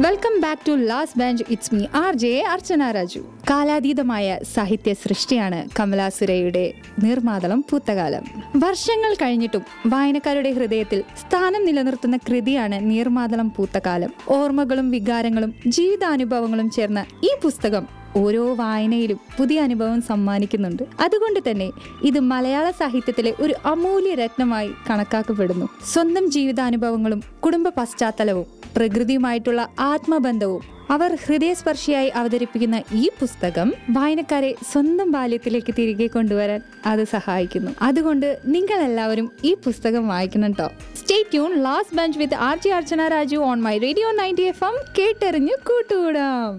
welcome back to last bench it's me R J Archana Raju കാലാതീതമായ സാഹിത്യ സൃഷ്ടിയാണ് കമലാസുരയുടെ നീർമാതളം പൂത്തകാലം വർഷങ്ങൾ കഴിഞ്ഞിട്ടും വായനക്കാരുടെ ഹൃദയത്തിൽ സ്ഥാനം നിലനിർത്തുന്ന കൃതിയാണ് നീർമാതളം പൂത്തകാലം ഓർമ്മകളും വികാരങ്ങളും ജീവിതാനുഭവങ്ങളും ചേർന്ന ഈ പുസ്തകം ഓരോ വായനയിലും പുതിയ അനുഭവം സമ്മാനിക്കുന്നുണ്ട് അതുകൊണ്ട് തന്നെ ഇത് മലയാള സാഹിത്യത്തിലെ ഒരു അമൂല്യ രത്നമായി കണക്കാക്കപ്പെടുന്നു സ്വന്തം ജീവിതാനുഭവങ്ങളും കുടുംബ പശ്ചാത്തലവും പ്രകൃതിയുമായിട്ടുള്ള ആത്മബന്ധവും അവർ ഹൃദയസ്പർശിയായി അവതരിപ്പിക്കുന്ന ഈ പുസ്തകം വായനക്കാരെ സ്വന്തം ബാല്യത്തിലേക്ക് തിരികെ കൊണ്ടുവരാൻ അത് സഹായിക്കുന്നു അതുകൊണ്ട് നിങ്ങൾ എല്ലാവരും ഈ പുസ്തകം വായിക്കണം കേട്ടോ stay tune last bench with R J Archana Raju on my radio ninety F M കേട്ടെറിഞ്ഞ് കൂട്ടുകൂടാം